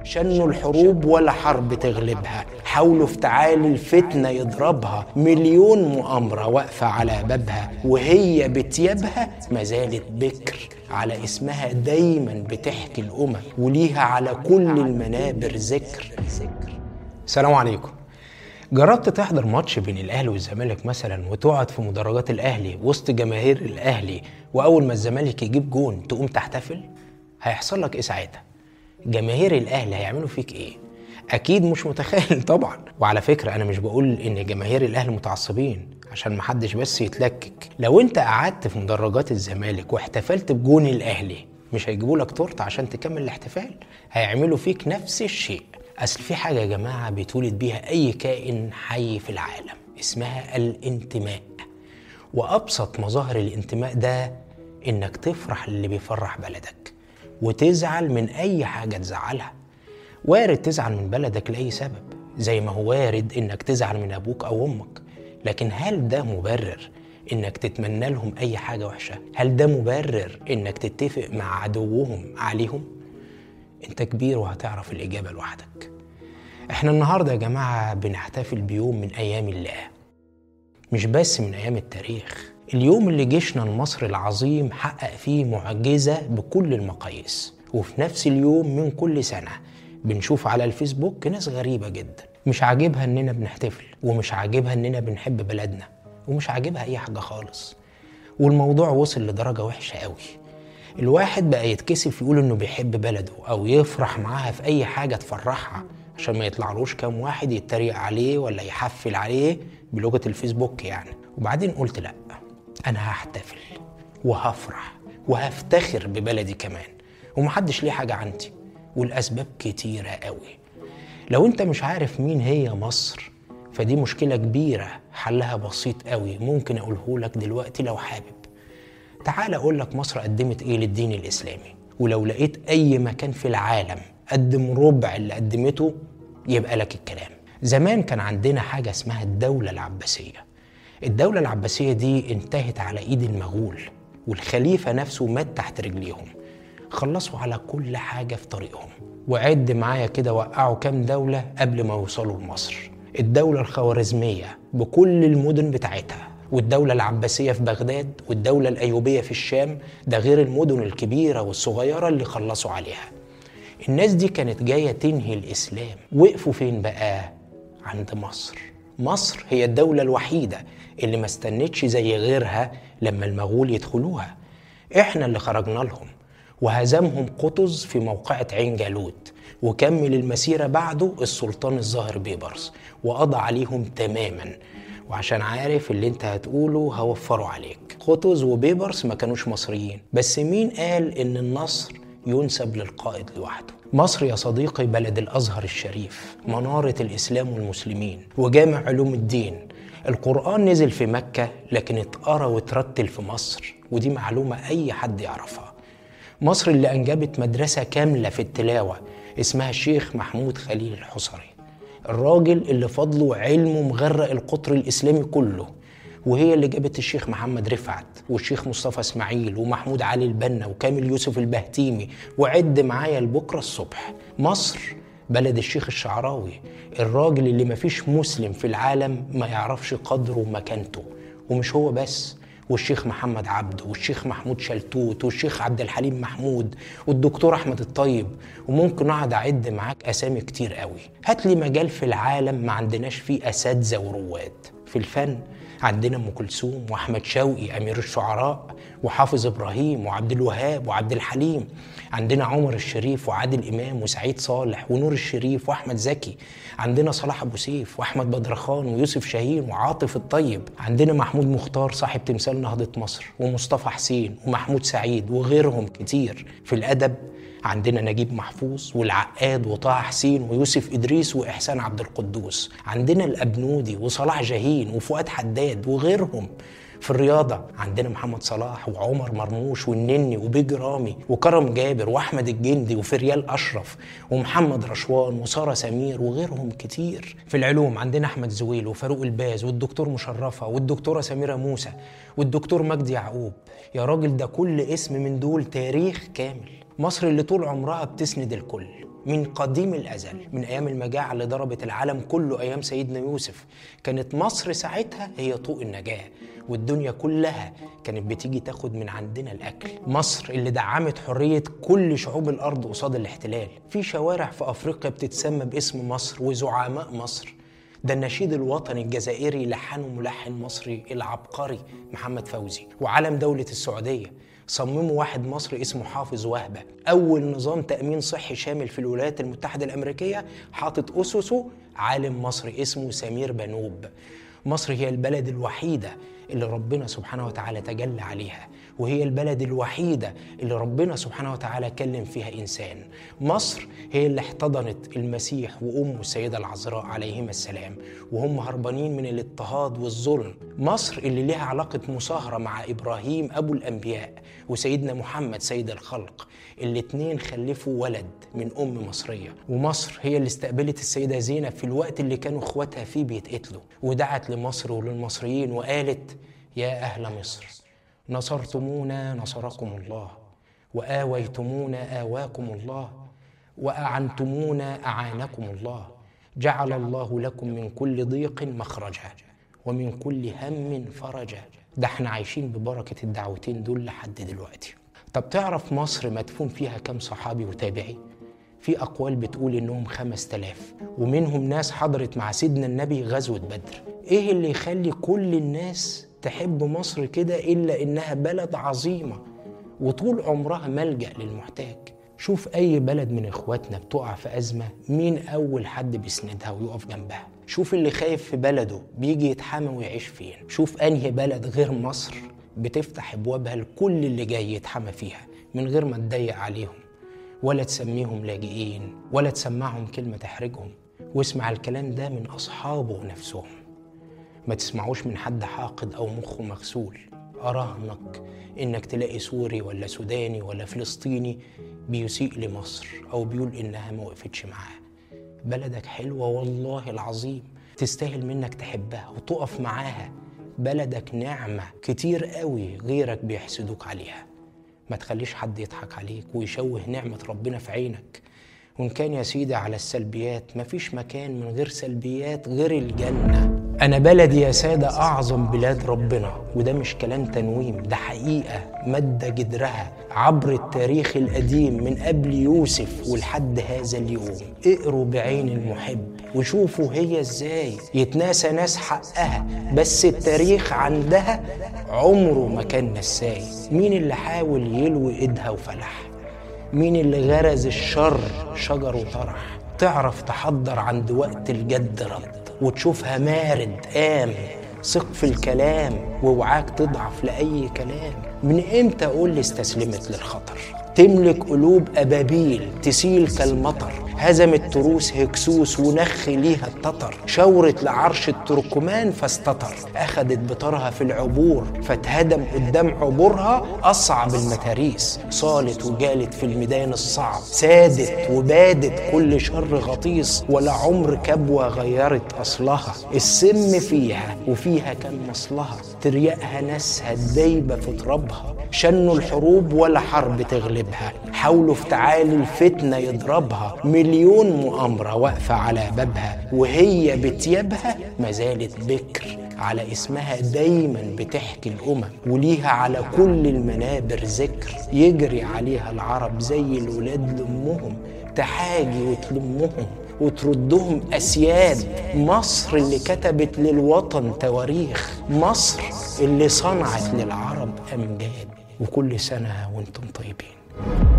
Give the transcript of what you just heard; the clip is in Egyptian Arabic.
شنوا الحروب ولا حرب تغلبها حاولوا في تعالي الفتنة يضربها مليون مؤامرة واقفة على بابها وهي بتيابها ما زالت بكر على اسمها دايما بتحكي الأمم وليها على كل المنابر ذكر السلام عليكم جربت تحضر ماتش بين الاهلي والزمالك مثلا وتقعد في مدرجات الاهلي وسط جماهير الاهلي واول ما الزمالك يجيب جون تقوم تحتفل هيحصل لك ايه ساعتها جماهير الاهلي هيعملوا فيك ايه اكيد مش متخيل طبعا وعلى فكره انا مش بقول ان جماهير الاهلي متعصبين عشان محدش بس يتلكك لو انت قعدت في مدرجات الزمالك واحتفلت بجون الاهلي مش هيجيبوا لك تورته عشان تكمل الاحتفال هيعملوا فيك نفس الشيء اصل في حاجه يا جماعه بيتولد بيها اي كائن حي في العالم اسمها الانتماء وابسط مظاهر الانتماء ده انك تفرح للي بيفرح بلدك وتزعل من اي حاجه تزعلها وارد تزعل من بلدك لاي سبب زي ما هو وارد انك تزعل من ابوك او امك لكن هل ده مبرر انك تتمنى لهم اي حاجه وحشه هل ده مبرر انك تتفق مع عدوهم عليهم انت كبير وهتعرف الاجابه لوحدك احنا النهارده يا جماعه بنحتفل بيوم من ايام الله مش بس من ايام التاريخ اليوم اللي جيشنا المصري العظيم حقق فيه معجزه بكل المقاييس وفي نفس اليوم من كل سنه بنشوف على الفيسبوك ناس غريبه جدا مش عاجبها اننا بنحتفل ومش عاجبها اننا بنحب بلدنا ومش عاجبها اي حاجه خالص والموضوع وصل لدرجه وحشه قوي الواحد بقى يتكسف يقول انه بيحب بلده او يفرح معاها في اي حاجه تفرحها عشان ما يطلعلوش كام واحد يتريق عليه ولا يحفل عليه بلغه الفيسبوك يعني وبعدين قلت لا انا هحتفل وهفرح وهفتخر ببلدي كمان ومحدش ليه حاجه عندي والاسباب كتيره قوي لو انت مش عارف مين هي مصر فدي مشكله كبيره حلها بسيط قوي ممكن اقوله لك دلوقتي لو حابب تعال اقول لك مصر قدمت ايه للدين الاسلامي ولو لقيت اي مكان في العالم قدم ربع اللي قدمته يبقى لك الكلام زمان كان عندنا حاجه اسمها الدوله العباسيه الدوله العباسيه دي انتهت على ايد المغول والخليفه نفسه مات تحت رجليهم خلصوا على كل حاجه في طريقهم وعد معايا كده وقعوا كام دوله قبل ما يوصلوا لمصر الدوله الخوارزميه بكل المدن بتاعتها والدولة العباسية في بغداد والدولة الأيوبية في الشام ده غير المدن الكبيرة والصغيرة اللي خلصوا عليها الناس دي كانت جاية تنهي الإسلام وقفوا فين بقى؟ عند مصر مصر هي الدولة الوحيدة اللي ما استنتش زي غيرها لما المغول يدخلوها احنا اللي خرجنا لهم وهزمهم قطز في موقعة عين جالوت وكمل المسيرة بعده السلطان الظاهر بيبرس وقضى عليهم تماما وعشان عارف اللي انت هتقوله هوفره عليك قطز وبيبرس ما كانوش مصريين بس مين قال ان النصر ينسب للقائد لوحده مصر يا صديقي بلد الازهر الشريف مناره الاسلام والمسلمين وجامع علوم الدين القران نزل في مكه لكن اتقرا واترتل في مصر ودي معلومه اي حد يعرفها مصر اللي انجبت مدرسه كامله في التلاوه اسمها الشيخ محمود خليل الحصري الراجل اللي فضله علمه مغرق القطر الاسلامي كله وهي اللي جابت الشيخ محمد رفعت والشيخ مصطفى اسماعيل ومحمود علي البنا وكامل يوسف البهتيمي وعد معايا لبكره الصبح مصر بلد الشيخ الشعراوي الراجل اللي مفيش مسلم في العالم ما يعرفش قدره ومكانته ومش هو بس والشيخ محمد عبده والشيخ محمود شلتوت والشيخ عبد الحليم محمود والدكتور احمد الطيب وممكن اقعد اعد معاك اسامي كتير قوي هات لي مجال في العالم ما عندناش فيه اساتذه ورواد في الفن عندنا ام كلثوم واحمد شوقي امير الشعراء وحافظ ابراهيم وعبد الوهاب وعبد الحليم عندنا عمر الشريف وعادل امام وسعيد صالح ونور الشريف واحمد زكي عندنا صلاح ابو سيف واحمد بدرخان ويوسف شاهين وعاطف الطيب عندنا محمود مختار صاحب تمثال نهضه مصر ومصطفى حسين ومحمود سعيد وغيرهم كتير في الادب عندنا نجيب محفوظ والعقاد وطه حسين ويوسف ادريس واحسان عبد القدوس عندنا الابنودي وصلاح جاهين وفؤاد حداد وغيرهم في الرياضة عندنا محمد صلاح وعمر مرموش والنني وبيج رامي وكرم جابر وأحمد الجندي وفريال أشرف ومحمد رشوان وسارة سمير وغيرهم كتير في العلوم عندنا أحمد زويل وفاروق الباز والدكتور مشرفة والدكتورة سميرة موسى والدكتور مجدي يعقوب يا راجل ده كل اسم من دول تاريخ كامل مصر اللي طول عمرها بتسند الكل من قديم الأزل من أيام المجاعة اللي ضربت العالم كله أيام سيدنا يوسف كانت مصر ساعتها هي طوق النجاة والدنيا كلها كانت بتيجي تاخد من عندنا الأكل مصر اللي دعمت حرية كل شعوب الأرض قصاد الاحتلال في شوارع في أفريقيا بتتسمى باسم مصر وزعماء مصر ده النشيد الوطني الجزائري لحنه ملحن مصري العبقري محمد فوزي وعلم دولة السعودية صممه واحد مصري اسمه حافظ وهبة أول نظام تأمين صحي شامل في الولايات المتحدة الأمريكية حاطط أسسه عالم مصري اسمه سمير بنوب مصر هي البلد الوحيدة اللي ربنا سبحانه وتعالى تجلى عليها وهي البلد الوحيدة اللي ربنا سبحانه وتعالى كلم فيها إنسان مصر هي اللي احتضنت المسيح وأمه السيدة العذراء عليهما السلام وهم هربانين من الاضطهاد والظلم مصر اللي لها علاقة مصاهرة مع إبراهيم أبو الأنبياء وسيدنا محمد سيد الخلق الاتنين خلفوا ولد من أم مصرية ومصر هي اللي استقبلت السيدة زينب في الوقت اللي كانوا اخواتها فيه بيتقتلوا ودعت لمصر وللمصريين وقالت يا أهل مصر نصرتمونا نصركم الله وآويتمونا آواكم الله وأعنتمونا أعانكم الله جعل الله لكم من كل ضيق مخرجا ومن كل هم فرجا ده احنا عايشين ببركة الدعوتين دول لحد دلوقتي طب تعرف مصر مدفون فيها كم صحابي وتابعي؟ في أقوال بتقول إنهم خمس تلاف ومنهم ناس حضرت مع سيدنا النبي غزوة بدر إيه اللي يخلي كل الناس تحب مصر كده إلا إنها بلد عظيمة وطول عمرها ملجأ للمحتاج شوف أي بلد من إخواتنا بتقع في أزمة مين أول حد بيسندها ويقف جنبها شوف اللي خايف في بلده بيجي يتحمى ويعيش فين شوف أنهي بلد غير مصر بتفتح أبوابها لكل اللي جاي يتحمى فيها من غير ما تضيق عليهم ولا تسميهم لاجئين ولا تسمعهم كلمة تحرجهم واسمع الكلام ده من أصحابه نفسهم ما تسمعوش من حد حاقد أو مخه مغسول أراهنك إنك تلاقي سوري ولا سوداني ولا فلسطيني بيسيء لمصر أو بيقول إنها ما وقفتش معاه بلدك حلوة والله العظيم تستاهل منك تحبها وتقف معاها بلدك نعمة كتير قوي غيرك بيحسدوك عليها ما تخليش حد يضحك عليك ويشوه نعمة ربنا في عينك وإن كان يا سيدي على السلبيات مفيش مكان من غير سلبيات غير الجنة أنا بلدي يا سادة أعظم بلاد ربنا وده مش كلام تنويم ده حقيقة مادة جدرها عبر التاريخ القديم من قبل يوسف ولحد هذا اليوم اقروا بعين المحب وشوفوا هي ازاي يتناسى ناس حقها بس التاريخ عندها عمره ما كان نساي مين اللي حاول يلوي ايدها وفلح مين اللي غرز الشر شجر وطرح تعرف تحضر عند وقت الجد رد وتشوفها مارد قام ثق في الكلام واوعاك تضعف لأي كلام من امتى اقول لي استسلمت للخطر تملك قلوب أبابيل تسيل كالمطر هزمت تروس هكسوس ونخ ليها التتر شورت لعرش التركمان فاستتر أخدت بطرها في العبور فاتهدم قدام عبورها أصعب المتاريس صالت وجالت في الميدان الصعب سادت وبادت كل شر غطيس ولا عمر كبوة غيرت أصلها السم فيها وفيها كان مصلها تريقها ناسها الدايبة في ترابها شنوا الحروب ولا حرب تغلبها حاولوا في تعالي الفتنة يضربها مليون مؤامرة واقفة على بابها وهي بتيابها ما زالت بكر على اسمها دايما بتحكي الأمم وليها على كل المنابر ذكر يجري عليها العرب زي الولاد لأمهم تحاجي وتلمهم وتردهم أسياد مصر اللي كتبت للوطن تواريخ مصر اللي صنعت للعرب أمجاد وكل سنة وانتم طيبين